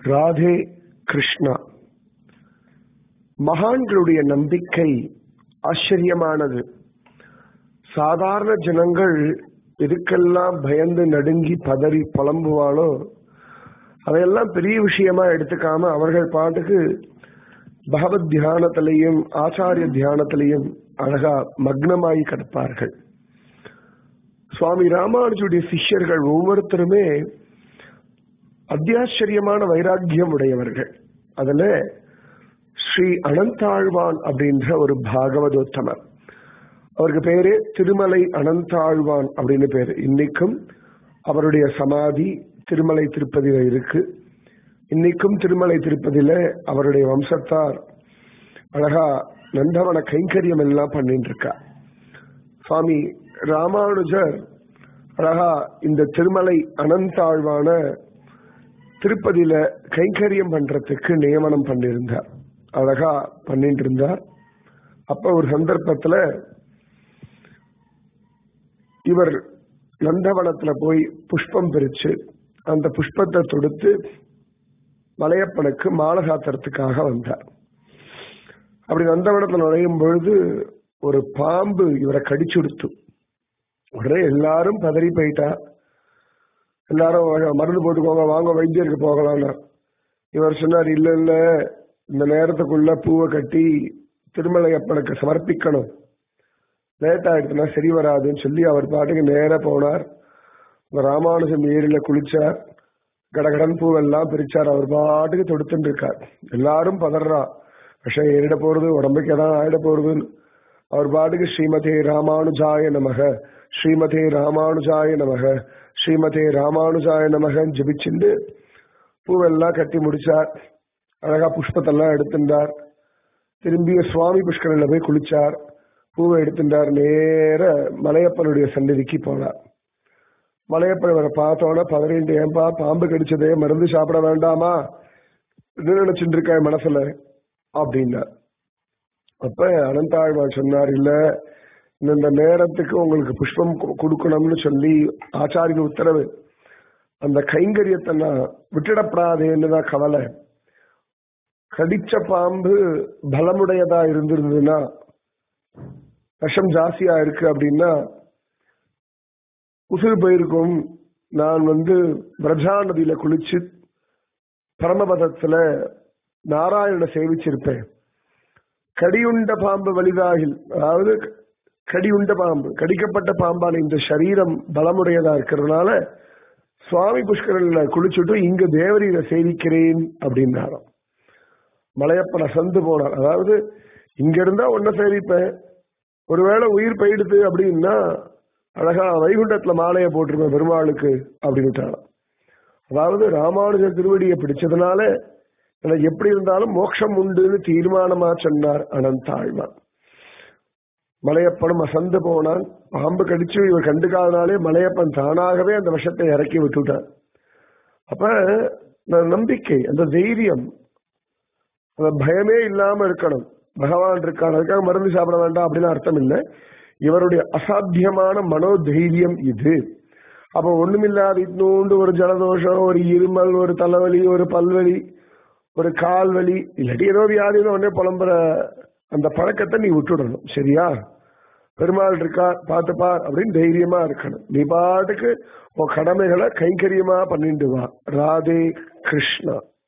ராதே கிருஷ்ணா மகான்களுடைய நம்பிக்கை ஆச்சரியமானது சாதாரண ஜனங்கள் எதுக்கெல்லாம் பயந்து நடுங்கி பதறி புலம்புவாளோ அதையெல்லாம் பெரிய விஷயமா எடுத்துக்காம அவர்கள் பாட்டுக்கு பகவத் தியானத்திலையும் ஆச்சாரிய தியானத்திலையும் அழகா மக்னமாகி கிடப்பார்கள் சுவாமி ராமானுஜுடைய சிஷ்யர்கள் ஒவ்வொருத்தருமே அத்தியாச்சரியமான வைராக்கியம் உடையவர்கள் அதுல ஸ்ரீ அனந்தாழ்வான் அப்படின்ற ஒரு பாகவதோத்தமர் அவருக்கு பேரு திருமலை அனந்தாழ்வான் அப்படின்னு பேரு இன்னைக்கும் அவருடைய சமாதி திருமலை திருப்பதியில இருக்கு இன்னைக்கும் திருமலை திருப்பதியில அவருடைய வம்சத்தார் அழகா நந்தவன கைங்கரியம் எல்லாம் பண்ணிட்டு இருக்கா சுவாமி ராமானுஜர் அழகா இந்த திருமலை அனந்தாழ்வான திருப்பதியில கைங்கரியம் பண்றதுக்கு நியமனம் பண்ணியிருந்தார் அழகா பண்ணிட்டு இருந்தார் அப்ப ஒரு சந்தர்ப்பத்துல இவர் நந்தவனத்துல போய் புஷ்பம் பிரிச்சு அந்த புஷ்பத்தை தொடுத்து மலையப்பனுக்கு மாலை சாத்துறதுக்காக வந்தார் அப்படி நந்தவனத்துல நுழையும் பொழுது ஒரு பாம்பு இவரை கடிச்சுடுத்து உடனே எல்லாரும் பதறி போயிட்டா எல்லாரும் மருந்து போட்டுக்கோங்க வாங்க வைத்தியருக்கு போகலாம்னா இவர் சொன்னார் இல்ல இல்ல இந்த நேரத்துக்குள்ள பூவை கட்டி திருமலையப்பனுக்கு சமர்ப்பிக்கணும் லேட் ஆயிடுச்சுன்னா சரி வராதுன்னு சொல்லி அவர் பாட்டுக்கு நேர போனார் இந்த ராமானுஜம் ஏரியில குளிச்சார் கடகடன் பூவெல்லாம் பிரிச்சார் அவர் பாட்டுக்கு தொடுத்துட்டு இருக்கார் எல்லாரும் பதறா விஷம் ஏறிட போறது உடம்புக்கு எதாவது ஆயிட போறதுன்னு அவர் பாட்டுக்கு ஸ்ரீமதே ராமானுஜாய நமக ஸ்ரீமதே ராமானுஜாய நமக ஸ்ரீமதே ராமானுஜாய நமகன்னு ஜபிச்சுண்டு பூவெல்லாம் கட்டி முடிச்சார் அழகா புஷ்பத்தெல்லாம் எடுத்துட்டார் திரும்பிய சுவாமி புஷ்கரில் போய் குளிச்சார் பூவை எடுத்துட்டார் நேர மலையப்பனுடைய சந்நிதிக்கு போனார் மலையப்பன் இவரை பார்த்தோன்னே பதறிண்டு ஏன்பா பாம்பு கடிச்சதே மருந்து சாப்பிட வேண்டாமா இது நினைச்சுட்டு இருக்காய் மனசுல அப்படின்னார் அப்ப அனந்தாழ்வார் சொன்னார் இல்ல இந்த நேரத்துக்கு உங்களுக்கு புஷ்பம் கொடுக்கணும்னு சொல்லி ஆச்சாரிய உத்தரவு அந்த கைங்கரியத்தை நான் விட்டுடப்படாதேன்னு தான் கவலை கடிச்ச பாம்பு பலமுடையதா இருந்திருந்ததுன்னா விஷம் ஜாஸ்தியா இருக்கு அப்படின்னா உசுறு போயிருக்கும் நான் வந்து பிரஜா நதியில குளிச்சு பரமபதத்துல நாராயணனை சேவிச்சிருப்பேன் கடியுண்ட பாம்பு வலிதாகில் அதாவது கடியுண்ட பாம்பு கடிக்கப்பட்ட பாம்பான இந்த சரீரம் பலமுடையதா இருக்கிறதுனால சுவாமி புஷ்கரில் குளிச்சுட்டு இங்க தேவரீர சேவிக்கிறேன் அப்படின்னாராம் மலையப்பன் அசந்து போனார் அதாவது இங்க இருந்தா ஒன்ன சேவிப்பேன் ஒருவேளை உயிர் போயிடுது அப்படின்னா அழகா வைகுண்டத்துல மாலையை போட்டிருப்பேன் பெருமாளுக்கு அப்படின்னுட்டாராம் அதாவது ராமானுஜர் திருவடியை பிடிச்சதுனால எனக்கு எப்படி இருந்தாலும் மோட்சம் உண்டுன்னு தீர்மானமா சொன்னார் அனந்தாழ்வான் மலையப்பனும் அசந்து போனான் பாம்பு கடிச்சு இவர் கண்டுக்காதனாலே மலையப்பன் தானாகவே அந்த விஷத்தை இறக்கி விட்டுட்டார் அப்ப நம்பிக்கை அந்த தைரியம் அந்த பயமே இல்லாம இருக்கணும் பகவான் இருக்கான் அதுக்காக மருந்து சாப்பிட வேண்டாம் அப்படின்னு அர்த்தம் இல்லை இவருடைய அசாத்தியமான மனோதைரியம் இது அப்ப ஒண்ணுமில்லாத இன்னொண்டு ஒரு ஜலதோஷம் ஒரு இருமல் ஒரு தலைவலி ஒரு பல்வலி ஒரு கால் வலி இல்லாட்டி ஏதோ வியாதின்னு உடனே புலம்புற அந்த பழக்கத்தை நீ விட்டுடணும் சரியா பெருமாள் இருக்கா பார்த்துப்பார் அப்படின்னு தைரியமா இருக்கணும் நீ பாட்டுக்கு உன் கடமைகளை கைங்கரியமா பண்ணிட்டு வா ராதே கிருஷ்ணா